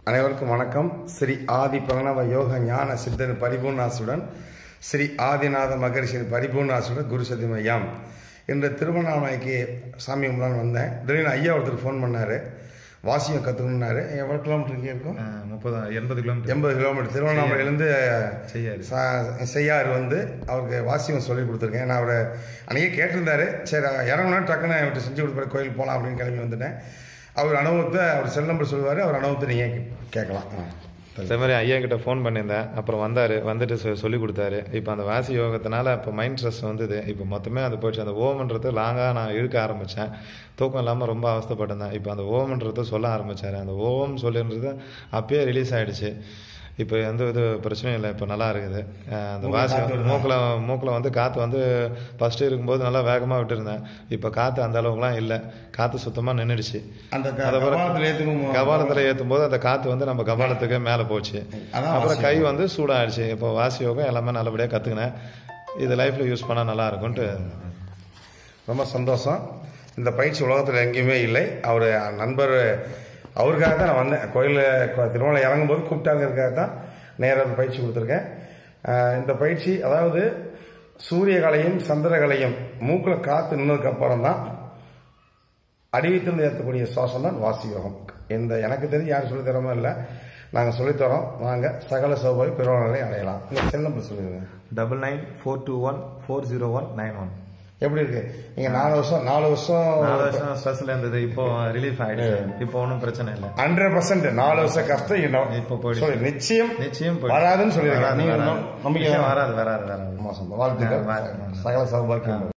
அனைவருக்கும் வணக்கம் ஸ்ரீ ஆதி பிரணவ யோக ஞான சித்தர் பரிபூர்ணாசுடன் ஸ்ரீ ஆதிநாத மகரிஷி பரிபூர்ணாசுடன் குரு சதிமயம் இன்று திருவண்ணாமலைக்கு சாமி கும்பிடான்னு வந்தேன் திடீர்னு ஐயா ஒருத்தர் ஃபோன் பண்ணார் வாசியம் கற்றுக்கணுன்னாரு எவ்வளோ கிலோமீட்டர் இங்கே இருக்கும் முப்பது எண்பது கிலோமீட்டர் எண்பது கிலோமீட்டர் திருவண்ணாமலையிலேருந்து செய்யாரு ச- செய்யார் வந்து அவருக்கு வாசியம் சொல்லி கொடுத்துருக்கேன் நான் அவரை அன்றைக்கே கேட்டிருந்தாரு சரி இறங்கினா டக்குன்னு அவர்கிட்ட செஞ்சு கொடுப்பாரு கோயில் போகலாம் அப்படின்னு கிளம்பி வந்துட்டேன் அவர் அனுபவத்தை அவர் செல் நம்பர் சொல்லுவார் அவர் அனுபவத்தை நீங்கள் கேட்கலாம் ஆ. அதே மாதிரி ஐயா கிட்ட ஃபோன் பண்ணியிருந்தேன் அப்புறம் வந்தார் வந்துட்டு சொ- சொல்லி கொடுத்தாரு இப்போ அந்த வாசி யோகத்தினால இப்போ மைண்ட் ஸ்ட்ரெஸ் வந்தது இப்போ மொத்தமே அது போச்சு அந்த ஓமன்றது லாங்காக நான் இழுக்க ஆரம்பித்தேன் தூக்கம் இல்லாமல் ரொம்ப அவஸ்தைப்பட்டிருந்தேன் இப்போ அந்த ஓமன்றதை சொல்ல ஆரம்பித்தார் அந்த ஓம் சொல்லுன்றது அப்பயே ரிலீஸ் ஆயிடுச்சு இப்போ எந்த இது பிரச்சனையும் இல்லை இப்போ நல்லா இருக்குது அஹ் அந்த மூக்குல வாசி காத்து வருதா? மூக்கில் மூக்கில் வந்து காற்று வந்து ஃபஸ்ட்டு இருக்கும்போது நல்லா வேகமாக விட்டுருந்தேன் இப்போ காற்று அந்த அளவுக்குலாம் இல்லை காற்று சுத்தமாக நின்றுடுச்சு அந்த க- அதை பிறகு- கபாலத்தில் ஏற்றுக்கும் கபாலத்தில் ஏற்றும் போது அந்த காற்று வந்து நம்ம கபாலத்துக்கு மேலே போச்சு அதான் அப்புறம் வாசி கை வந்து சூடாயிடுச்சு இப்போ வாசி யோகம் எல்லாமே நல்லபடியாக கற்றுக்கினேன் இது லைஃப்பில் யூஸ் பண்ணால் நல்லா இருக்கும்ட்டு ரொம்ப சந்தோஷம் இந்த பயிற்சி உலகத்தில் எங்கேயுமே இல்லை அவர் நண்பர் அவருக்காக தான் நான் வந்தேன் கோயிலில் திருமணம் இறங்கும்போது கூப்பிட்டாங்கிறதுக்காக தான் நேராக அந்த பயிற்சி கொடுத்துருக்கேன் ஆஹ் இந்த பயிற்சி அதாவது சூரியகலையும் சந்திரகலையும் மூக்கில் காற்று நின்னதுக்கு அப்புறம் தான் அடிவத்திலிருந்து ஏற்றக்கூடிய சுவாசம் தான் வாசி யோகம் இந்த எனக்கு தெரிஞ்சு யாரும் சொல்லித் தரமா இல்லை நாங்கள் சொல்லித்தரோம் வாங்க சகல சௌபாய் பெருவாளரை அடையலாம் இந்த செல் நம்பர் சொல்லிடுங்க double nine four two one four zero one nine one எப்படி இருக்கு நீங்க நாலு வருஷம் நாலு வருஷம் நாலு வருஷம் ஸ்ட்ரெஸ்ல இருந்தது இப்போ ரிலீஃப் ஆயிடுச்சு இப்போ ஒன்றும் பிரச்சனை இல்லை ஹண்ட்ரட் பர்சன்ட் நாலு வருஷம் கஷ்டம் இன்னும் இப்போ போயிடுச்சு. சொல்லு, நிச்சயம் நிச்சயம் போயிடுச்சு. வராதுன்னு சொல்லிருக்காங்க வராது, நீங்க வராது. இன்னும் நம்பிக்கை நிச்சயம் வராது வராது வராது ஆமா, சொந்தம். வாழ்த்துக்கள் ஆ, வராது. சகல சௌபாக்கியம்